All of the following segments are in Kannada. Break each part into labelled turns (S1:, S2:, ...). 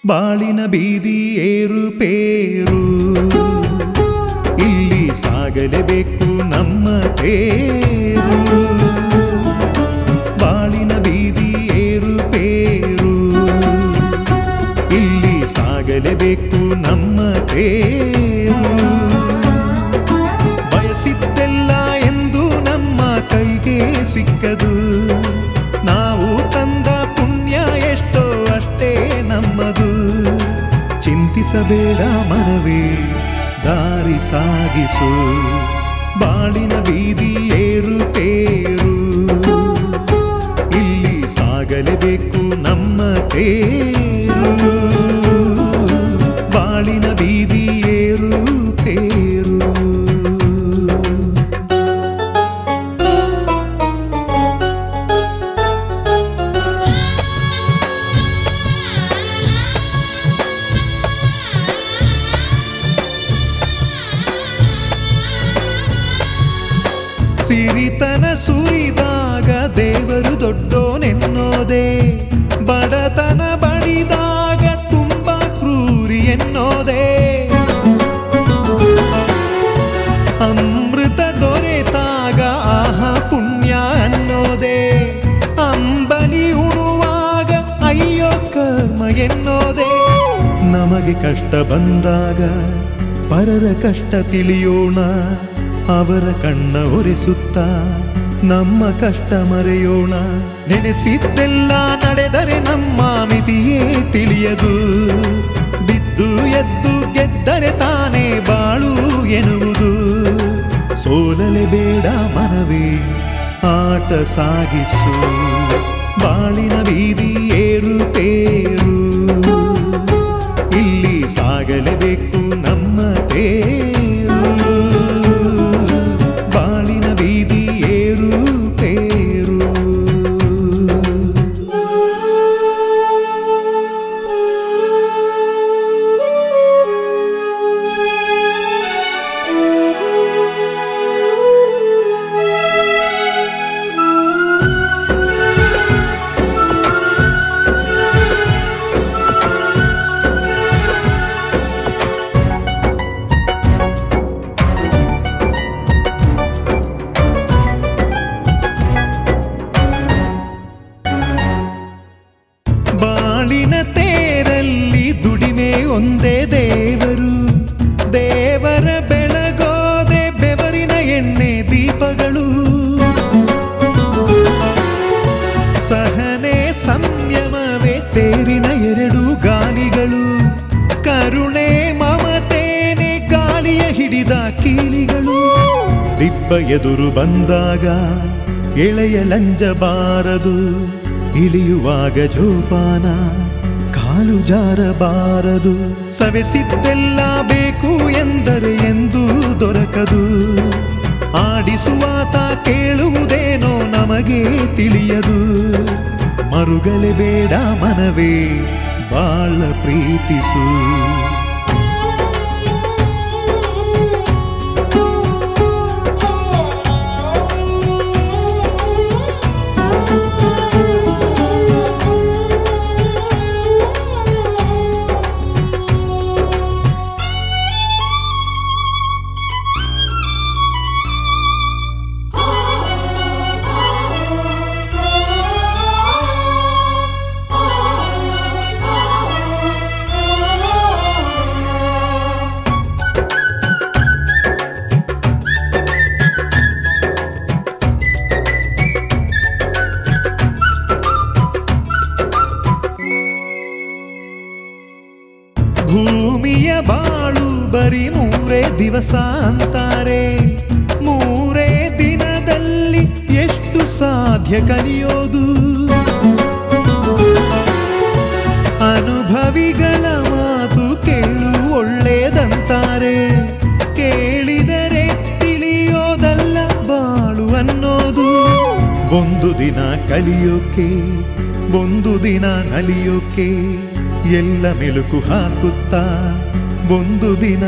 S1: ಬಾಳಿನ ಬೀದಿ ಏರುಪೇರು ಇಲ್ಲಿ ಸಾಗಲೇಬೇಕು ನಮ್ಮ ತೇರು ಬಾಳಿನ ಬೀದಿ ಏರುಪೇರು ಇಲ್ಲಿ ಸಾಗಲೇಬೇಕು ನಮ್ಮ ತೇರು ಬಯಸಿದ್ದೆಲ್ಲ ಎಂದು ನಮ್ಮ ಕೈಗೆ ಸಿಕ್ಕದು ನಾವು ತಂದ ಪುಣ್ಯ ಎಷ್ಟೋ ಅಷ್ಟೇ ನಮ್ಮದು ಚಿಂತಿಸಬೇಡ ಮನವೇ ದಾರಿ ಸಾಗಿಸು ಬಾಳಿನ ಬೀದಿ ಏರುಪೇರು ಇಲ್ಲಿ ಸಾಗಲೇಬೇಕು ನಮ್ಮ ತೇರು ಬಾಳಿನ ಬೀದಿ ಏರುಪೇರು ಸಿರಿತನ ಸುರಿದಾಗ ದೇವರು ದೊಡ್ಡೋನೆನ್ನೋದೇ ಬಡತನ ಬಡಿದಾಗ ತುಂಬಾ ಕ್ರೂರಿ ಎನ್ನೋದೇ ಅಮೃತ ದೊರೆತಾಗ ಆಹ ಪುಣ್ಯ ಅನ್ನೋದೇ ಅಂಬಲಿ ಉಣುವಾಗ ಅಯ್ಯೋ ಕರ್ಮ ಎನ್ನೋದೇ ನಮಗೆ ಕಷ್ಟ ಬಂದಾಗ ಪರರ ಕಷ್ಟ ತಿಳಿಯೋಣ ಅವರ ಕಣ್ಣ ಒರೆಸುತ್ತ ನಮ್ಮ ಕಷ್ಟ ಮರೆಯೋಣ ನೆನೆಸಿದ್ದೆಲ್ಲ ನಡೆದರೆ ನಮ್ಮ ಮಿತಿಯೇ ತಿಳಿಯದು ಬಿದ್ದು ಎದ್ದು ಗೆದ್ದರೆ ತಾನೇ ಬಾಳು ಎನ್ನುವುದು ಸೋಲಲೆ ಬೇಡ ಮನವೇ ಆಟ ಸಾಗಿಸು ಬಾಳಿನ ಬೀದಿ ಏರುಪೇರು ಇಲ್ಲಿ ಸಾಗಲೇಬೇಕು ನಮ್ಮ ತೇರು ಬಾಳಿನ ಬೀದಿ ಏರುಪೇರು ಬಾಳಿನ ತೇರಲ್ಲಿ ದುಡಿಮೆ ಒಂದೇ ದೇವರು ದೇವರ ಬೆಳಗೋದೆ ಬೆವರಿನ ಎಣ್ಣೆ ದೀಪಗಳು ಸಹನೆ ಸಂಯಮವೇ ತೇರಿನ ಎರಡು ಗಾಲಿಗಳು ಕರುಣೆ ಮಮತೇನೆ ಗಾಲಿಯ ಹಿಡಿದ ಕೀಲಿಗಳು ದಿಬ್ಬ ಎದುರು ಬಂದಾಗ ಎಳೆಯ ಲಂಜಬಾರದು ಇಳಿಯುವಾಗ ಜೋಪಾನ ಕಾಲು ಜಾರಬಾರದು ಸವೆಸಿದ್ದೆಲ್ಲ ಬೇಕು ಎಂದರೆ ಎಂದು ದೊರಕದು ಆಡಿಸುವಾತ ಕೇಳುವುದೇನೋ ನಮಗೆ ತಿಳಿಯದು ಮರುಗಲೆ ಬೇಡ ಮನವೇ ಬಾಳ ಪ್ರೀತಿಸು ಭೂಮಿಯ ಬಾಳು ಬರೀ ಮೂರೇ ದಿವಸ ಅಂತಾರೆ ಮೂರೇ ದಿನದಲ್ಲಿ ಎಷ್ಟು ಸಾಧ್ಯ ಕಲಿಯೋದು ಅನುಭವಿಗಳ ಮಾತು ಕೇಳು ಒಳ್ಳೇದಂತಾರೆ ಕೇಳಿದರೆ ತಿಳಿಯೋದಲ್ಲ ಬಾಳು ಅನ್ನೋದು ಒಂದು ದಿನ ಕಲಿಯೋಕೆ ಒಂದು ದಿನ ನಲಿಯೋಕೆ ಎಲ್ಲ ಮೆಲುಕು ಹಾಕುತ್ತಾ ಒಂದು ದಿನ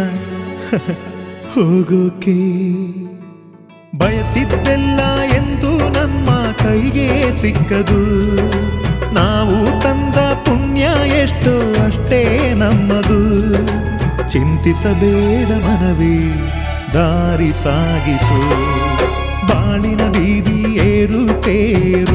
S1: ಹೋಗೋಕೆ ಬಯಸಿದ್ದೆಲ್ಲ ಎಂದು ನಮ್ಮ ಕೈಗೆ ಸಿಕ್ಕದು ನಾವು ತಂದ ಪುಣ್ಯ ಎಷ್ಟೋ ಅಷ್ಟೇ ನಮ್ಮದು ಚಿಂತಿಸಬೇಡ ಮನವೇ ದಾರಿ ಸಾಗಿಸು ಬಾಳಿನ ಬೀದಿ ಏರುಪೇರು